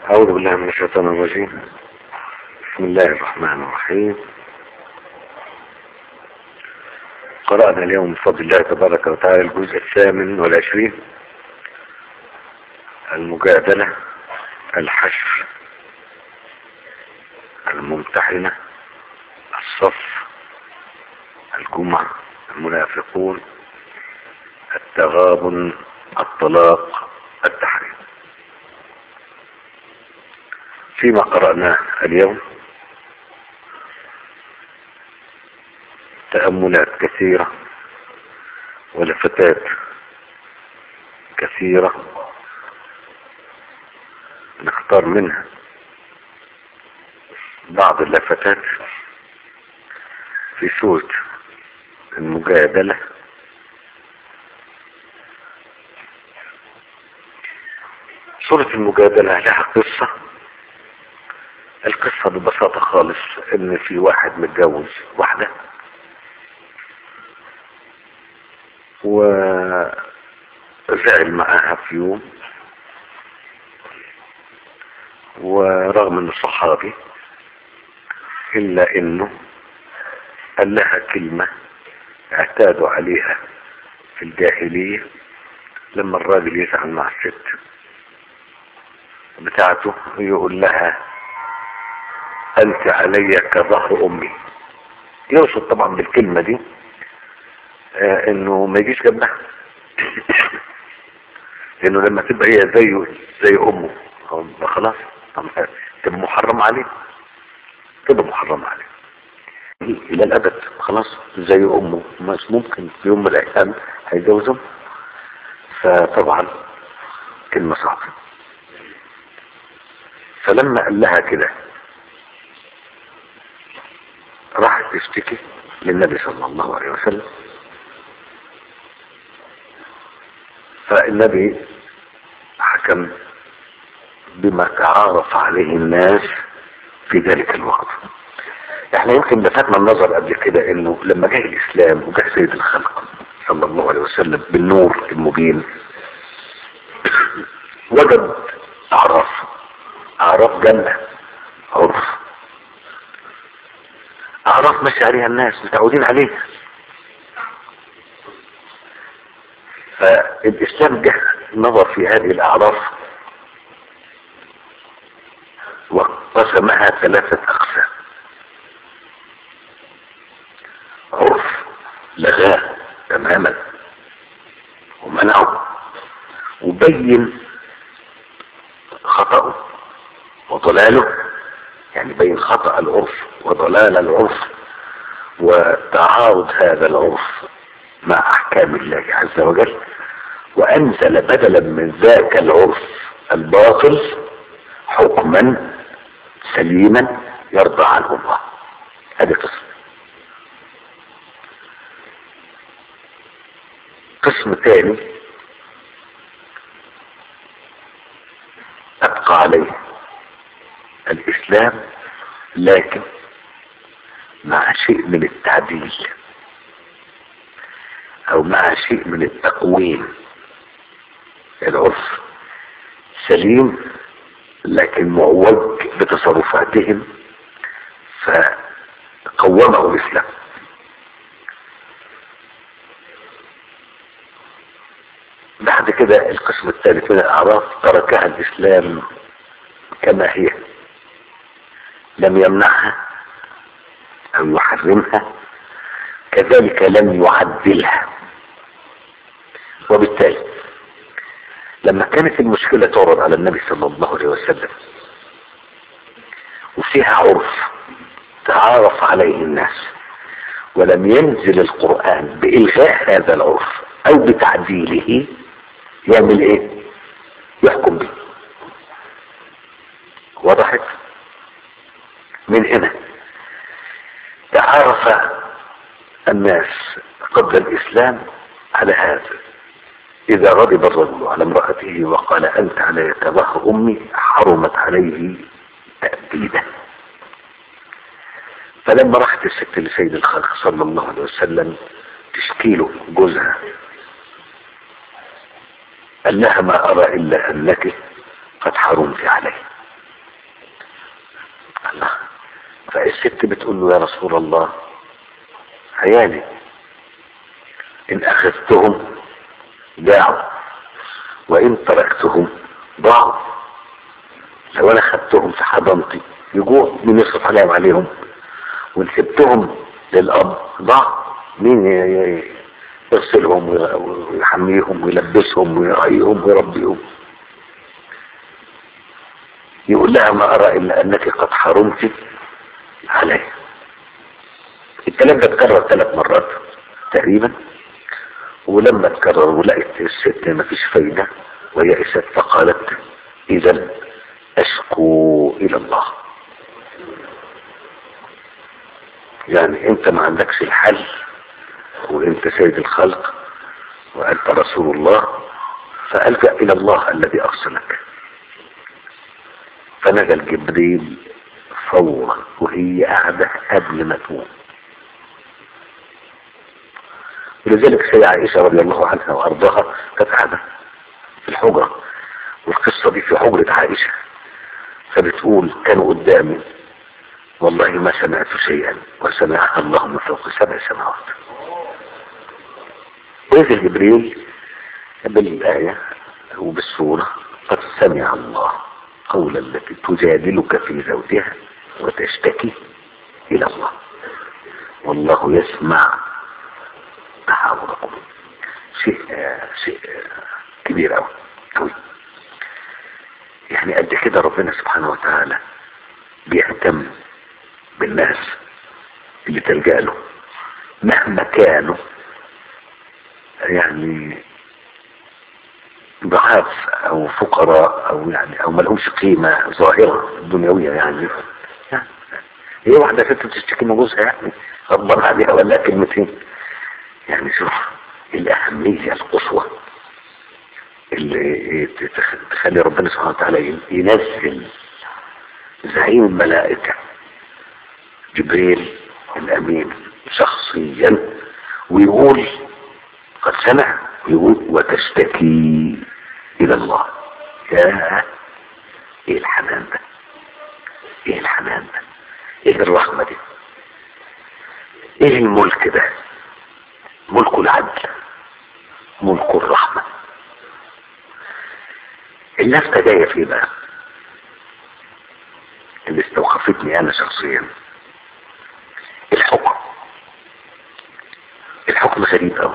أعوذ بالله من الشيطان الرجيم بسم الله الرحمن الرحيم قرأنا اليوم بفضل الله تبارك وتعالى الجزء الثامن والعشرين المجادلة الحشر الممتحنة الصف الجمعة المنافقون التغابن الطلاق التحريم فيما قرأناه اليوم تأملات كثيرة ولفتات كثيرة نختار منها بعض اللفتات في سورة المجادلة سورة المجادلة لها قصة القصة ببساطة خالص ان في واحد متجوز واحدة وزعل معاها في يوم ورغم انه صحابي الا انه قال لها كلمة اعتادوا عليها في الجاهلية لما الراجل يزعل مع الست بتاعته يقول لها انت علي كظهر امي يقصد طبعا بالكلمة دي آه انه ما يجيش جنبها لانه لما تبقى هي زيه زي امه خلاص تبقى محرم عليه تبقى محرم عليه الى الابد خلاص زي امه مش ممكن في يوم من الايام هيتجوزهم فطبعا كلمة صعبة فلما قال لها كده راحت تشتكي للنبي صلى الله عليه وسلم فالنبي حكم بما تعارف عليه الناس في ذلك الوقت احنا يمكن لفتنا النظر قبل كده انه لما جاء الاسلام وجاء سيد الخلق صلى الله عليه وسلم بالنور المبين وجد اعراف اعراف جنة عرف اعراف ماشي عليها الناس متعودين عليها فالاسلام جه نظر في هذه الاعراف وقسمها ثلاثة اقسام عرف لغاه تماما ومنعه وبين خطأه وضلاله يعني بين خطأ العرف وضلال العرف وتعارض هذا العرف مع احكام الله عز وجل وانزل بدلا من ذاك العرف الباطل حكما سليما يرضى عنه الله هذه قسم قسم ثاني ابقى عليه الاسلام لكن مع شيء من التعديل او مع شيء من التقويم العرف سليم لكن معوج بتصرفاتهم فقومه الاسلام بعد كده القسم الثالث من الاعراف تركها الاسلام كما هي لم يمنعها او يحرمها كذلك لم يعدلها وبالتالي لما كانت المشكلة تعرض على النبي صلى الله عليه وسلم وفيها عرف تعارف عليه الناس ولم ينزل القرآن بإلغاء هذا العرف أو بتعديله يعمل إيه؟ يحكم به وضحت من هنا تعارف الناس قبل الإسلام على هذا إذا غضب الرجل على امرأته وقال أنت على ظهر أمي حرمت عليه تأبيده فلما راحت الست لسيد الخلق صلى الله عليه وسلم تشكيله جوزها قال لها ما أرى إلا أنك قد حرمت عليه فالست بتقول له يا رسول الله عيالي ان اخذتهم ضاعوا وان تركتهم ضاعوا لو انا خدتهم في حضانتي يجوع مين يصرف عليهم عليهم وان سبتهم للاب ضاع مين ي- ي- يغسلهم وي- ويحميهم ويلبسهم ويراعيهم ويربيهم يقول لها ما ارى الا انك قد حرمت علي الكلام ده اتكرر ثلاث مرات تقريبا ولما اتكرر ولقيت الست ما فيش فايدة ويأست فقالت اذا اشكو الى الله يعني انت ما عندكش الحل وانت سيد الخلق وانت رسول الله فألجأ الى الله الذي ارسلك فنزل جبريل فورا وهي قاعدة قبل ما تقوم ولذلك سيدة عائشة رضي الله عنها وأرضاها كانت قاعدة في الحجرة والقصة دي في حجرة عائشة فبتقول كانوا قدامي والله ما سمعت شيئا وسمعها الله من فوق سبع سماوات ونزل جبريل بالآية وبالسورة قد سمع الله قول التي تجادلك في زوجها وتشتكي إلى الله والله يسمع تحاوركم شيء آه، شيء آه، كبير أوي أوي يعني قد كده ربنا سبحانه وتعالى بيهتم بالناس اللي تلجأ له مهما كانوا يعني ضعاف او فقراء او يعني او ما لهمش قيمة ظاهرة دنيوية يعني يعني هي واحدة ست بتشتكي من جوزها يعني غضبان عليها ولا كلمتين يعني شوف الأهمية القصوى اللي تخ- تخلي ربنا سبحانه وتعالى ينزل زعيم الملائكة جبريل الأمين شخصيا ويقول قد سمع ويقول وتشتكي إلى الله يا إيه الحنان ده إيه الحنان ده إيه الرحمة دي إيه الملك ده ملك العدل ملك الرحمة اللفتة جاية في إيه بقى اللي استوقفتني أنا شخصيا الحكم الحكم غريب أوي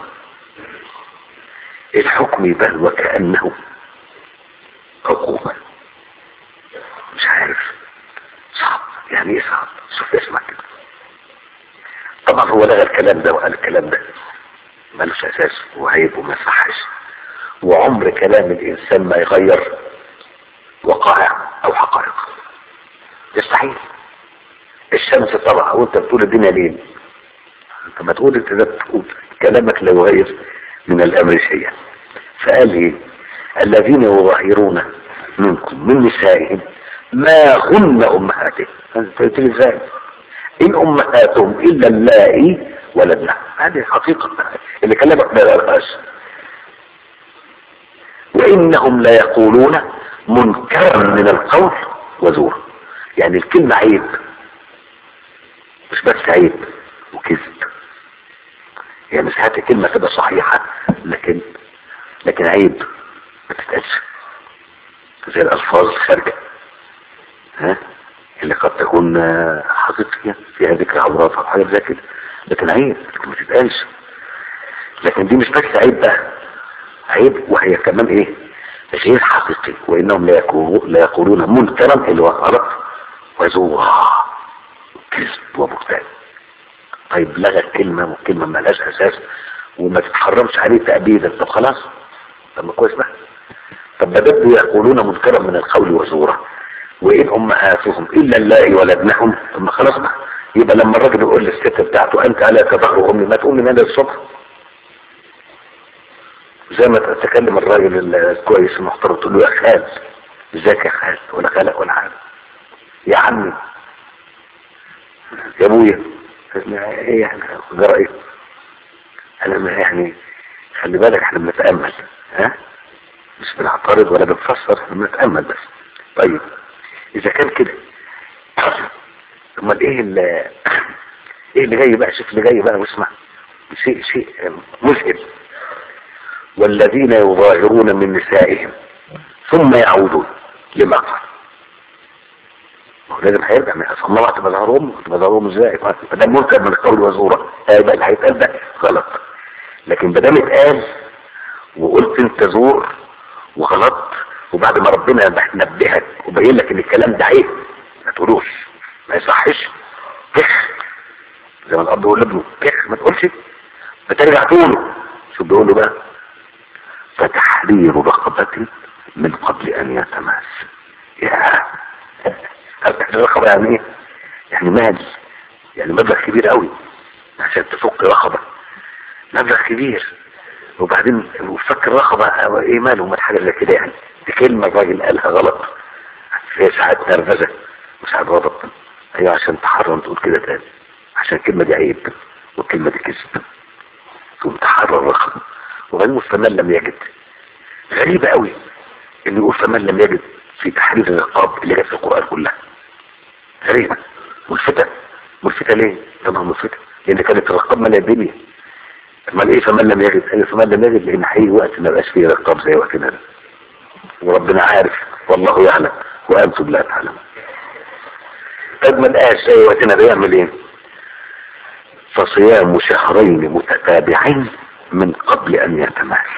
الحكم يبان وكأنه عقوبة مش عارف صعب يعني ايه صعب شوف اسمع كده طبعا هو لغى الكلام ده وقال الكلام ده ملوش اساس وعيب وما يصحش وعمر كلام الانسان ما يغير وقائع او حقائق يستحيل الشمس طبعا وانت بتقول الدنيا ليل انت ما تقول انت ده بتقول كلامك لا يغير من الامر شيئا فقال ايه الذين يظاهرون منكم من نسائهم ما هن امهاتهم انت قلت لي ازاي ان امهاتهم الا اللائي ولدنا هذه حقيقة اللي كلامك ما يغيرهاش وانهم لا يقولون منكرا من القول وزورا يعني الكلمة عيب مش بس عيب وكذب يعني ساعات الكلمة تبقى صحيحة لكن لكن عيب ما تتقالش زي الألفاظ الخارجة ها اللي قد تكون آه، حقيقية فيها ذكر عورات أو حاجة زي كده لكن عيب لكن ما تتقالش لكن دي مش بس عيب بقى عيب وهي كمان ايه غير حقيقي وانهم لا يقولون لا يقولون منكرا اللي هو غلط وزورا كذب وبهتان طيب لغى الكلمة والكلمة ما لهاش اساس وما تتحرمش عليه تأبيدا طب خلاص طب ما كويس بقى طب بدأوا يقولون منكرا من القول وزورا وإن أمهاتهم إلا اللائي ولدنهم طب ما خلاص بقى يبقى لما الراجل يقول للست بتاعته أنت على كظهر أمي ما تقوم من هذا الصبح زي ما تتكلم الراجل الكويس المحترم تقول له يا خال ازيك يا خال ولا خالق ولا حاجه يا عمي يا ابويا ايه يعني جرى ايه انا ما يعني خلي بالك احنا بنتامل ها مش بنعترض ولا بنفسر احنا بنتامل بس طيب اذا كان كده امال ايه اللي ايه اللي جاي بقى شوف اللي جاي بقى واسمع شيء شيء مذهل والذين يظاهرون من نسائهم ثم يعودون لما قال ما هو لازم هيرجع من اصل الله هتبقى ظهرهم هتبقى ظهرهم ازاي ما ده منكر من القول والزورة هيبقى اللي هيتقال ده غلط لكن ما دام اتقال وقلت انت زور وغلط وبعد ما ربنا نبهك وبين لك ان الكلام ده عيب ما تقولوش ما يصحش كخ زي ما الاب يقول لابنه كخ ما تقولش فترجع تقوله شو بيقول له بقى فتحرير رقبة من قبل ان يتماس يا تحرير رقبة يعني ايه يعني مال يعني مبلغ كبير قوي عشان تفك رقبة مبلغ كبير وبعدين وفك الرقبة ايه ماله ما حاجة زي كده يعني دي كلمة الراجل قالها غلط هي ساعات نرفزة وساعات غضب ايوه عشان تحرم تقول كده تاني عشان الكلمة دي عيب والكلمة دي كذب تقوم تحرر الرقبة وبعدين فمن لم يجد غريبة قوي انه يقول فمن لم يجد في تحرير الرقاب اللي جت في القرآن كلها غريبة ملفتة ملفتة ليه؟ طبعا ملفتة لان كانت الرقاب مالية الدنيا امال ايه فمن لم يجد قال فمن لم يجد لان هيجي وقت ما بقاش فيه رقاب زي وقتنا ده وربنا عارف والله يعلم وانتم لا تعلمون طب ما لقاش زي وقتنا ده يعمل ايه فصيام شهرين متتابعين من قبل ان يتماس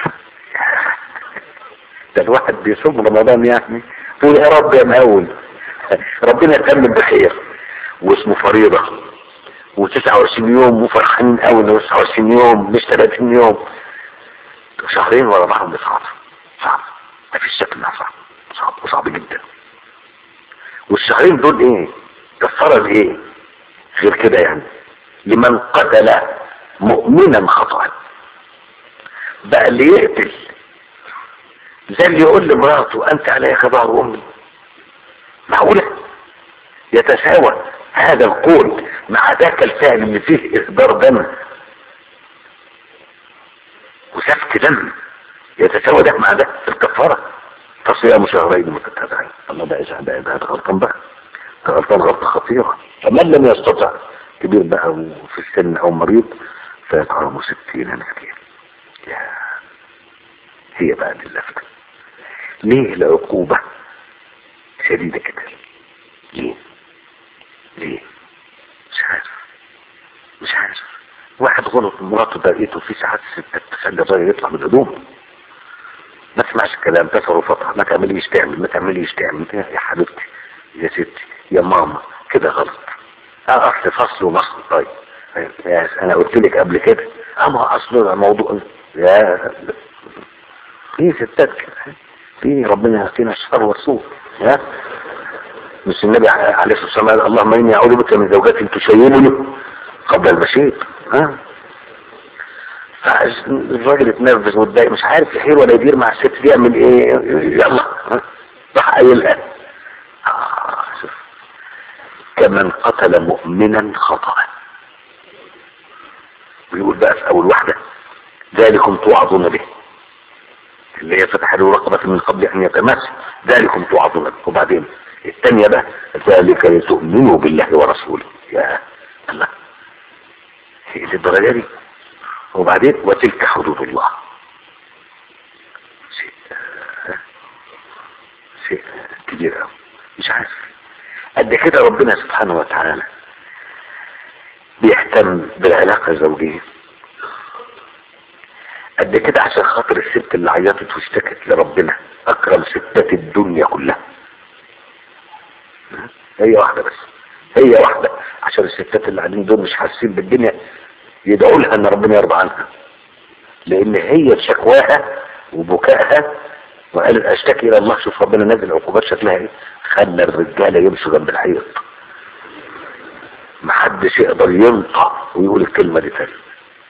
ده الواحد بيصوم رمضان يعني تقول يا رب يا مقاول ربنا يتمم بخير واسمه فريضة و29 يوم وفرحانين قوي انه 29 يوم مش 30 يوم شهرين ورا بعض صعب صعب ما فيش شك انها صعب صعب وصعب جدا والشهرين دول ايه كفاره ايه غير كده يعني لمن قتل مؤمنا خطأ بقى اللي يقتل زي اللي يقول لمراته انت علي كظهر امي معقولة يتساوى هذا القول مع ذاك الفعل اللي فيه اهدار دم وسفك دم يتساوى ده مع ده في الكفارة تصيام شهرين متتابعين الله ده ايش ده ده غلطان بقى ده غلطان غلطة خطيرة فمن لم يستطع كبير بقى وفي السن او مريض فيطعم ستين مسكين يا هي بقى دي اللفتة ليه العقوبة شديدة كده ليه ليه مش عارف مش عارف واحد غلط مراته دقيته في ساعات ستة تخلي الراجل يطلع من هدومه ما تسمعش الكلام تصرفاتها ما تعمليش تعمل ما تعمليش تعمل يا حبيبتي يا ستي يا ماما كده غلط اه اصل فصل ومصل طيب يا انا قلت لك قبل كده اما اصل الموضوع يا في ستات كده في ربنا يعطينا الشر والسوء ها مش النبي عليه الصلاه والسلام قال اللهم اني اعوذ بك من زوجات تشيبني قبل المشيب ها فالراجل اتنرفز واتضايق مش عارف يحير ولا يدير مع الست دي يعمل ايه يلا راح قايلها آه شوف كمن قتل مؤمنا خطأ ويقول بقى في اول واحدة ذلكم توعظون به اللي هي فتح له رقبة من قبل ان يتمس ذلكم توعظون به وبعدين الثانية بقى ذلك لتؤمنوا بالله ورسوله يا الله هي الدرجة دي وبعدين وتلك حدود الله شيء شيء كبير قوي مش عارف قد كده ربنا سبحانه وتعالى بيهتم بالعلاقة الزوجية قد كده عشان خاطر الست اللي عيطت واشتكت لربنا اكرم ستات الدنيا كلها هي واحدة بس هي واحدة عشان الستات اللي قاعدين دول مش حاسين بالدنيا يدعوا لها ان ربنا يرضى عنها لان هي شكواها وبكائها وقالت اشتكي الى الله شوف ربنا نزل عقوبات شكلها ايه خلى الرجاله يمشوا جنب الحيط محدش يقدر ينطق ويقول الكلمه دي تاني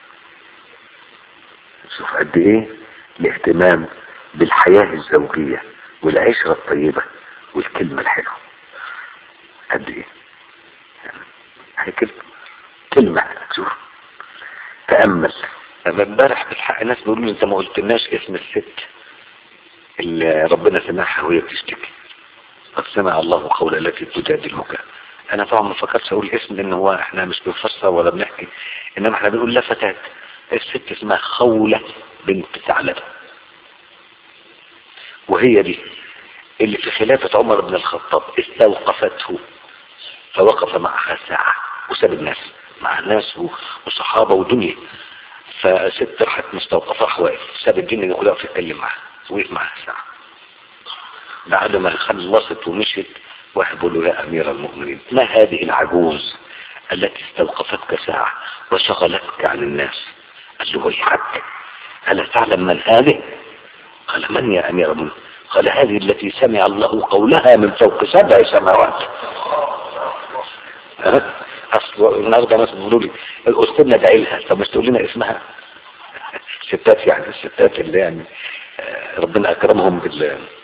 شوف قد ايه الاهتمام بالحياه الزوجيه والعشره الطيبه والكلمه الحلوه قد ايه هي كلمه كلمه شوف تامل انا امبارح بالحق ناس بيقولوا لي انت ما قلتلناش اسم الست اللي ربنا سمعها وهي بتشتكي قد سمع الله قول التي تجادلك انا طبعا ما فكرتش اقول اسم لان هو احنا مش بنفسر ولا بنحكي انما احنا بنقول لا فتاة الست اسمها خولة بنت ثعلبة وهي دي اللي في خلافة عمر بن الخطاب استوقفته فوقف معها ساعة وساب الناس مع الناس وصحابة ودنيا فست راحت مستوقفة واقف ساب الدنيا اللي كلها تتكلم معها وقف معها ساعة بعد ما خلصت ومشيت واحد بيقول له يا امير المؤمنين ما هذه العجوز التي استوقفتك ساعة وشغلتك عن الناس قال له ويحك ألا تعلم من هذه قال من يا امير المؤمنين قال هذه التي سمع الله قولها من فوق سبع سماوات اصل النهارده ناس بيقولوا لي الاستاذ ندعي لها طب مش تقول لنا اسمها ستات يعني الستات اللي يعني ربنا اكرمهم بال